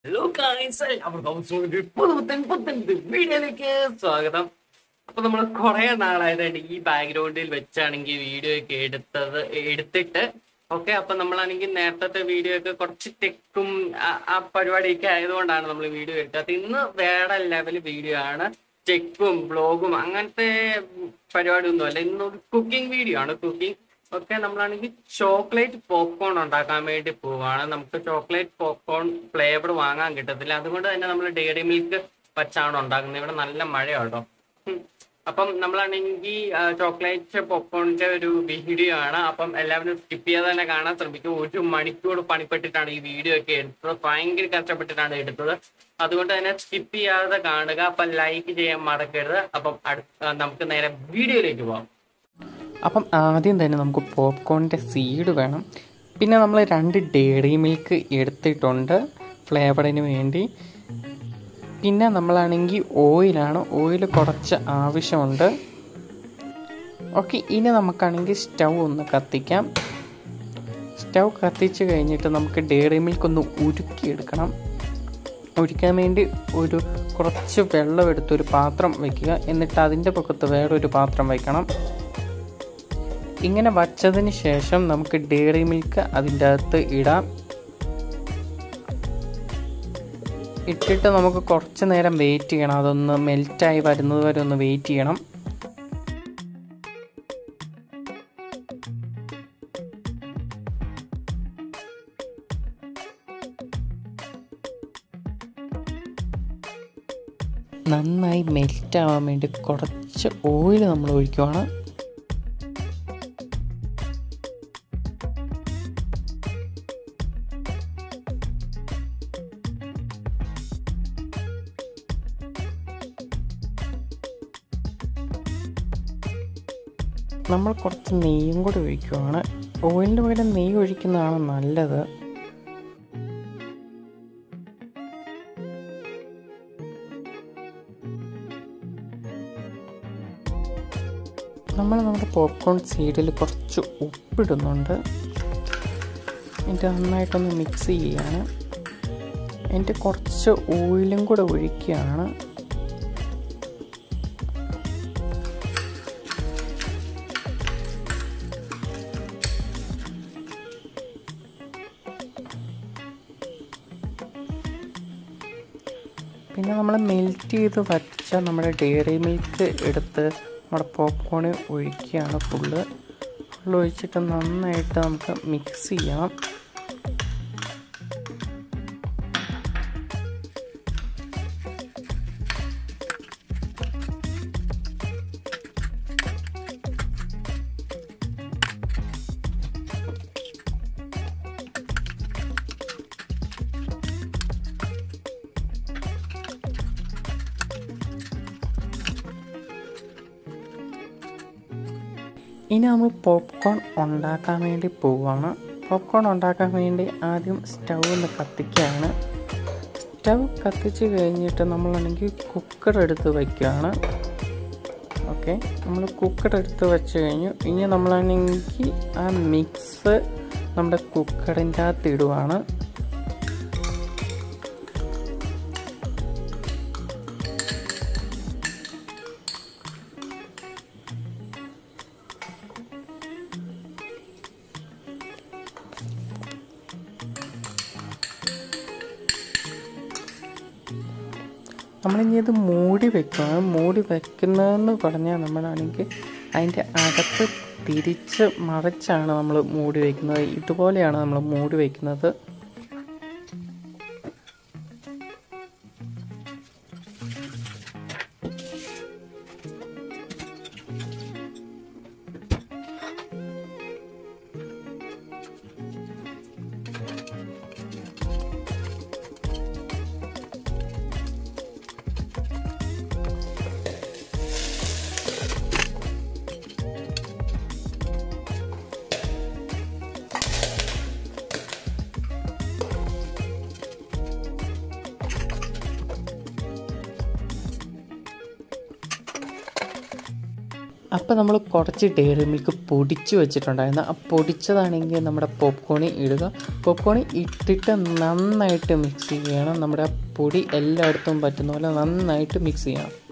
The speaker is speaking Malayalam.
ഹലോ ഗായ്സ് എല്ലാവർക്കും സുഖം. പുതുപുത്തൻ പുത്തൻ വീഡിയോയിലേക്ക് സ്വാഗതം അപ്പൊ നമ്മൾ കുറെ നാളായതായിട്ട് ഈ ബാക്ക്ഗ്രൗണ്ടിൽ വെച്ചാണെങ്കിൽ വീഡിയോ ഒക്കെ എടുത്തത് എടുത്തിട്ട് ഓക്കെ അപ്പൊ നമ്മളാണെങ്കിൽ നേരത്തെ വീഡിയോ ഒക്കെ കുറച്ച് ടെക്കും ആ- ആ പരിപാടിയൊക്കെ ആയതുകൊണ്ടാണ് നമ്മൾ വീഡിയോ എടുത്തത് ഇന്ന് വേറെ ലെവൽ വീഡിയോ ആണ് ചെക്കും ബ്ലോഗും അങ്ങനത്തെ പരിപാടി ഒന്നും അല്ല ഇന്ന് കുക്കിംഗ് വീഡിയോ ആണ് കുക്കിംഗ് ഒക്കെ നമ്മളാണെങ്കിൽ ചോക്ലേറ്റ് പോപ്കോൺ ഉണ്ടാക്കാൻ വേണ്ടി പോവാണ് നമുക്ക് ചോക്ലേറ്റ് പോപ്കോൺ ഫ്ലേവർ വാങ്ങാൻ കിട്ടത്തില്ല അതുകൊണ്ട് തന്നെ നമ്മൾ ഡയറി മിൽക്ക് വച്ചാണ് ഉണ്ടാക്കുന്നത് ഇവിടെ നല്ല മഴയാട്ടോ ഉം. അപ്പം നമ്മളാണെങ്കിൽ ചോക്ലേറ്റ് പോപ്കോണിന്റെ ഒരു വീഡിയോ ആണ് അപ്പം എല്ലാവരും സ്കിപ്പ് ചെയ്യാതെ തന്നെ കാണാൻ ശ്രമിക്കും ഒരു മണിക്കൂർ പണിപ്പെട്ടിട്ടാണ് ഈ വീഡിയോ ഒക്കെ എടുത്തത് ഭയങ്കര കഷ്ടപ്പെട്ടിട്ടാണ് എടുത്തത് അതുകൊണ്ട് തന്നെ സ്കിപ്പ് ചെയ്യാതെ കാണുക അപ്പം ലൈക്ക് ചെയ്യാൻ മറക്കരുത് അപ്പം അടുത്ത നമുക്ക് നേരെ വീഡിയോയിലേക്ക് പോവാം അപ്പം ആദ്യം തന്നെ നമുക്ക് പോപ്കോണിൻ്റെ സീഡ് വേണം പിന്നെ നമ്മൾ രണ്ട് ഡെയറി മിൽക്ക് എടുത്തിട്ടുണ്ട് ഫ്ലേവറിന് വേണ്ടി പിന്നെ നമ്മളാണെങ്കിൽ ഓയിലാണ് ഓയിൽ കുറച്ച് ആവശ്യമുണ്ട് ഓക്കെ ഇനി നമുക്കാണെങ്കിൽ സ്റ്റൗ ഒന്ന് കത്തിക്കാം സ്റ്റൗ കത്തിച്ച് കഴിഞ്ഞിട്ട് നമുക്ക് ഡെയറി മിൽക്ക് ഒന്ന് ഉരുക്കിയെടുക്കണം ഒഴിക്കാൻ വേണ്ടി ഒരു കുറച്ച് വെള്ളം എടുത്തൊരു പാത്രം വയ്ക്കുക എന്നിട്ട് അതിൻ്റെ പൊക്കത്ത് വേറൊരു പാത്രം വയ്ക്കണം ഇങ്ങനെ വച്ചതിന് ശേഷം നമുക്ക് ഡയറി മിൽക്ക് അതിൻ്റെ അകത്ത് ഇടാം ഇട്ടിട്ട് നമുക്ക് കുറച്ച് നേരം വെയിറ്റ് ചെയ്യണം അതൊന്ന് മെൽറ്റായി വരുന്നത് വരെ ഒന്ന് വെയിറ്റ് ചെയ്യണം നന്നായി മെൽറ്റ് ആവാൻ വേണ്ടി കുറച്ച് ഓയിൽ നമ്മൾ ഒഴിക്കുവാണ് നമ്മൾ കുറച്ച് നെയ്യും കൂടി ഒഴിക്കുവാണ് ഓയിലിൻ്റെ പകരം നെയ്യ് ഒഴിക്കുന്നതാണ് നല്ലത് നമ്മൾ നമ്മുടെ പോപ്കോൺ സീഡിൽ കുറച്ച് ഉപ്പിടുന്നുണ്ട് എന്നിട്ട് നന്നായിട്ടൊന്ന് മിക്സ് ചെയ്യാണ് എന്നിട്ട് കുറച്ച് ഓയിലും കൂടെ ഒഴിക്കുകയാണ് പിന്നെ നമ്മൾ മെൽറ്റ് ചെയ്ത് വച്ച നമ്മുടെ ഡയറി മിൽക്ക് എടുത്ത് നമ്മുടെ പോപ്കോണിൽ ഒഴിക്കുകയാണ് ഫുള്ള് ഫുള്ള് ഒഴിച്ചിട്ട് നന്നായിട്ട് നമുക്ക് മിക്സ് ചെയ്യാം ഇനി നമ്മൾ പോപ്കോൺ ഉണ്ടാക്കാൻ വേണ്ടി പോവുകയാണ് പോപ്കോൺ ഉണ്ടാക്കാൻ വേണ്ടി ആദ്യം സ്റ്റൗ ഒന്ന് കത്തിക്കുകയാണ് സ്റ്റൗ കത്തിച്ച് കഴിഞ്ഞിട്ട് നമ്മളാണെങ്കിൽ കുക്കർ എടുത്ത് വയ്ക്കുകയാണ് ഓക്കെ നമ്മൾ കുക്കർ എടുത്ത് വെച്ച് കഴിഞ്ഞു ഇനി നമ്മളാണെങ്കിൽ ആ മിക്സ് നമ്മുടെ കുക്കറിൻ്റെ അകത്ത് ഇടുവാണ് നമ്മളിനി ഇത് മൂടി വെക്കണം മൂടി വെക്കുന്നതെന്ന് പറഞ്ഞാൽ നമ്മളാണെങ്കിൽ അതിൻ്റെ അകത്ത് തിരിച്ച് മറിച്ചാണ് നമ്മൾ മൂടി വയ്ക്കുന്നത് ഇതുപോലെയാണ് നമ്മൾ മൂടി വയ്ക്കുന്നത് അപ്പോൾ നമ്മൾ കുറച്ച് ഡയറി മിൽക്ക് പൊടിച്ച് വെച്ചിട്ടുണ്ടായിരുന്നു ആ പൊടിച്ചതാണെങ്കിൽ നമ്മുടെ പോപ്കോണിൽ ഇടുക പോപ്കോണിൽ ഇട്ടിട്ട് നന്നായിട്ട് മിക്സ് ചെയ്യണം നമ്മുടെ ആ പൊടി എല്ലായിടത്തും പറ്റുന്ന പോലെ നന്നായിട്ട് മിക്സ് ചെയ്യണം